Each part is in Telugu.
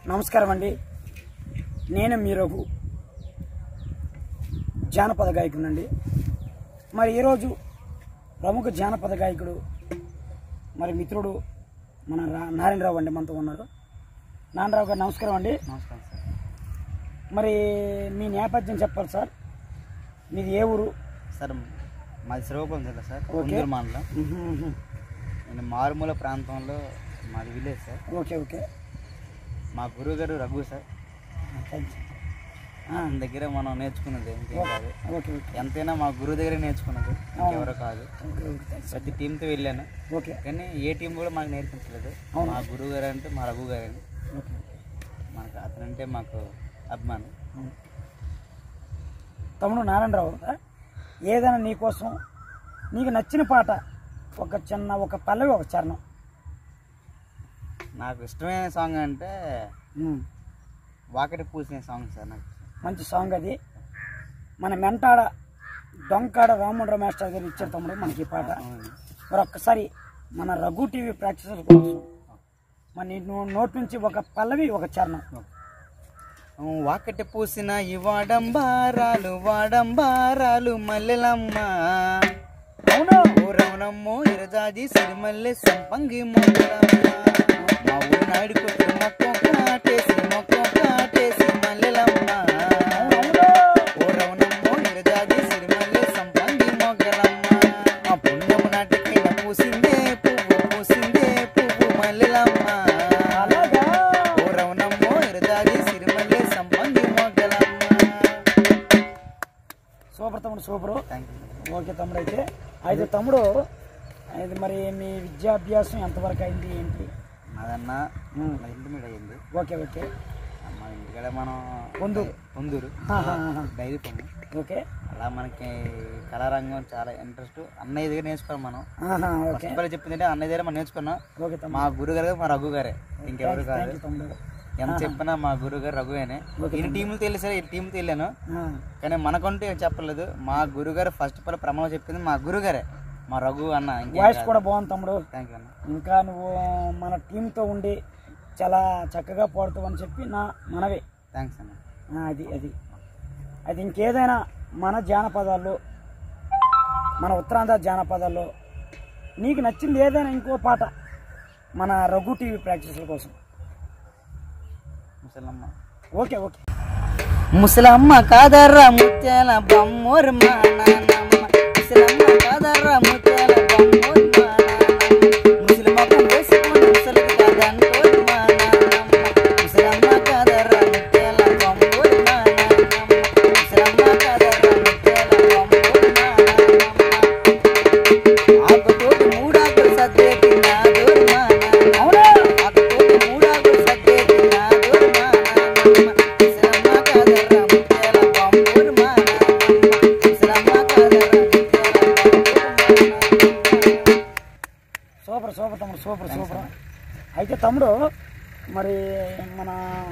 నమస్కారం అండి నేను మీ రఘు జానపద గాయకునండి మరి ఈరోజు ప్రముఖ జానపద గాయకుడు మరి మిత్రుడు మన రా- నారాయణరావు అండి మనతో ఉన్నారు నారాయణరావు గారు నమస్కారం అండి నమస్కారం సార్ మరి మీ నేపథ్యం చెప్పాలి సార్ మీది ఏ ఊరు సార్ మాది శ్రీకాకుళం జిల్లా సార్ ఓకే. కుందూరు మండలం ఉహు, ఉహు. నేను మారుమూల ప్రాంతంలో మాది విలేజ్ సార్ ఓకే ఓకే మా గురువు గారు రఘు సార్ థ్యాంక్స్. ఆ, ఆయన దగ్గర మనం నేర్చుకున్నది ఇంకేం కాదు ఓకే ఓకే ఎంతైనా మా గురువు దగ్గర నేర్చుకున్నది ఇంకెవరో కాదు ఓకే ఓకే థ్యాంక్స్. ప్రతి టీంతో వెళ్ళాను ఓకే కానీ ఏ టీం కూడా మాకు నేర్పించలేదు అవును. మా గురువు గారు అంటే మా రఘు గారు అని ఓకే మనకు అతనంటే మాకు అభిమానం అవును. తమ్ముడు నారాయణరావు ఆ? ఏదైనా నీకోసం నీకు నచ్చిన పాట ఒక చిన్న ఒక పల్లవి ఒక చరణం నాకు ఇష్టమైన సాంగ్ అంటే ఉమ్. వాకటి పూసిన సాంగ్ సార్ నాకు మంచి సాంగ్ అది మన మెంటాడ డొంకాడ రామచంద్ర మాస్టర్ గారు ఇచ్చారు తమ్ముడు మనకి ఈ పాట అవును. మరి ఒక్కసారి మన రఘు టీవీ ప్రేక్షకుల కోసం మన నీ నో- నోటి నుంచి ఒక పల్లవి ఒక చరణం వాకటి పూసిన ఈ వాడంబారాలు వాడంబారాలు మల్లెలమ్మ అవును ఊరవనమ్మో ఇరజాజి సిరిమల్లె సంపంగి మొక్కలమ్మ మా ఊరి నాయుడు కొట్టు మొక్క కాటేసి మొక్క కాటేసి మల్లెలమ్మ ఊరవనమ్మో ఇరజాజి సిరిమల్లె సంపంగి మొగ్గలమ్మ మా పుణ్యము నాటికైన పూసిందే పువ్వు పూసిందే పువ్వు మల్లెలమ్మ అలాగా ఊరవనమ్మో ఇరజాజి సిరిమల్లె సంపంగి మొగ్గలమ్మ సూపర్ తమ్ముడు సూపరు థ్యాంక్ యూ ఓకే తమ్ముడు అయితే అయితే తమ్ముడు ఇది మరి మీ విద్యాభ్యాసం ఎంతవరకు అయింది ఏంటి నాదన్న ఉమ్. నా ఇంటర్మీడియట్ అయ్యింది ఓకే ఓకే మన ఇంటికాడ మనం పొందూరు. పొందూరు ఆహాహా. డైరీ పొందు ఓకే అలా మనకి కళారంగం చాలా ఇంట్రెస్ట్ అన్నయ్య దగ్గర నేర్చుకున్నాం మనం ఆహా, ఓకే ఫస్ట్ పని చెప్పిందంటే అన్నయ్య దగ్గర మనం నేర్చుకున్నాం ఓకే తమ్ముడు మా గురువు గారు మా రఘు గారే ఇంకెవరు కాదు థ్యాంక్ యూ తమ్ముడు ఎంత చెప్పినా మా గురువు గారు రఘువేనే ఓకే ఈ టీంలు తెలిసారు ఈ టీంతో వెళ్ళాను ఆ, కానీ మనకంటూ ఏం చెప్పలేదు మా గురువు గారు ఫస్ట్ పని ప్రమాణం చెప్పింది మా గురువు గారే మా రఘు అన్న వాయిస్ కూడా బాగుంది తమ్ముడు థ్యాంక్ యూ అన్న ఇంకా నువ్వు మన టీంతో ఉండి చాలా చక్కగా పాడుతావు అని చెప్పి నా మనవి థ్యాంక్స్ అన్న ఆ, అది అది అది ఇంకేదైనా మన జానపదాల్లో మన ఉత్తరాంధ్ర జానపదాల్లో నీకు నచ్చింది ఏదైనా ఇంకో పాట మన రఘు టీవీ ప్రాక్టీసుల కోసం ముసలమ్మ ఓకే ఓకే ముసలమ్మ కాదర్ర ముత్యాల బొమ్మోరు మా నాన్నమ్మ ముసలమ్మ కాదర్ర ముత్యాల బొమ్మోరు మా నాన్నమ్మ ముసలమ్మ వేసుకొని ముసలికి కాదంటోరు మా నాన్నమ్మ ముసలమ్మ కాదర్ర ముత్యాల బొమ్మోరు మా నాన్నమ్మ ముసలమ్మ కాదర్ర ముత్యాల బొమ్మోరు మా నాన్నమ్మ ఆకుతోటి మూడాకులు సర్దేటి నాదోరు మా నాన్నమ్మ అవునా ఆకుతోటి మూడాకులు సర్దేటి నాదోరు మా నాన్నమ్మ ముసలమ్మ కాదర్ర ముత్యాల బొమ్మోరు మా నాన్నమ్మ ముసలమ్మ కాదర్ర ముత్యాల బొమ్మోరు సూపర్ సూపర్ తమ్ముడు సూపర్ సూపర్ అయితే తమ్ముడు మరి మన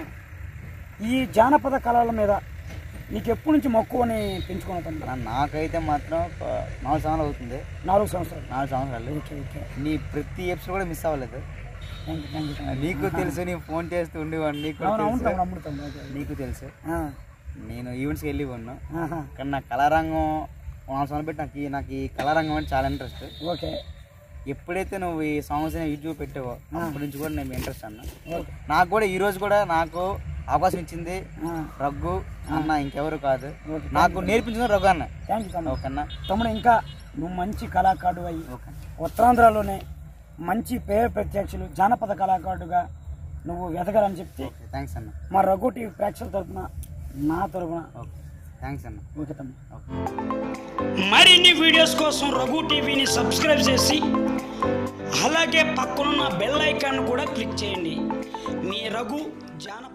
ఈ జానపద కళల మీద నీకు ఎప్పటి నుంచి మక్కువని పెంచుకున్న తమ్ముడు నా- నాకైతే మాత్రం ఒక నాలుగు సంవత్సరాలు అవుతుంది నాలుగు సంవత్సరాలు నాలుగు సంవత్సరాలు ఓకే ఓకే నీ ప్రతి ఎపిసోడ్ కూడా మిస్ అవ్వలేదు thank you thank you thank you నీకు తెలుసు నీ ఫోన్ చేస్తూ ఉండేవాడిని నీకు కూడా అవును అవును తెలుసు తమ్ముడు అమ్ముడు తమ్ముడు ఓకే, ఓకే. నీకు తెలుసు ఆ, నేను ఈవెంట్స్కి వెళ్ళి ఉన్నాను ఆహా, కానీ నా కళారంగం నాలుగు సంవత్సరాలు పెట్టి నాకు ఈ నాకు ఈ కళారంగం అంటే చాలా ఇంట్రెస్ట్ ఓకే ఎప్పుడైతే నువ్వు ఈ సాంగ్స్ యూట్యూబ్ పెట్టావో అప్పటి నుంచి కూడా నేను ఇంట్రెస్ట్ అన్న ఓకే నాకు కూడా ఈ రోజు కూడా నాకు అవకాశం ఇచ్చింది ఆ, రఘు అన్న ఇంకెవరు కాదు ఓకే నాకు నేర్పించిన రఘు అన్న థ్యాంక్ యూ తమ్ముడు ఓకేనా తమ్ముడు ఇంకా నువ్వు మంచి కళాకారుడు అయ్యి ఓకే ఉత్తరాంధ్రలోనే మంచి పేరు ప్రత్యక్షులు జానపద కళాకారుడుగా నువ్వు ఎదగాలని చెప్తే ఓకే థ్యాంక్స్ అన్న మా రఘు టీవీ ప్రేక్షకుల తరపున నా తరపున ఓకే థ్యాంక్స్ అన్న ఓకే తమ్ముడు ఓకే మరిన్ని వీడియోస్ కోసం రఘు టీవీని సబ్స్క్రైబ్ చేసి అలాగే పక్కనున్న బెల్ ఐకాన్ కూడా క్లిక్ చేయండి మీ రఘు జానపద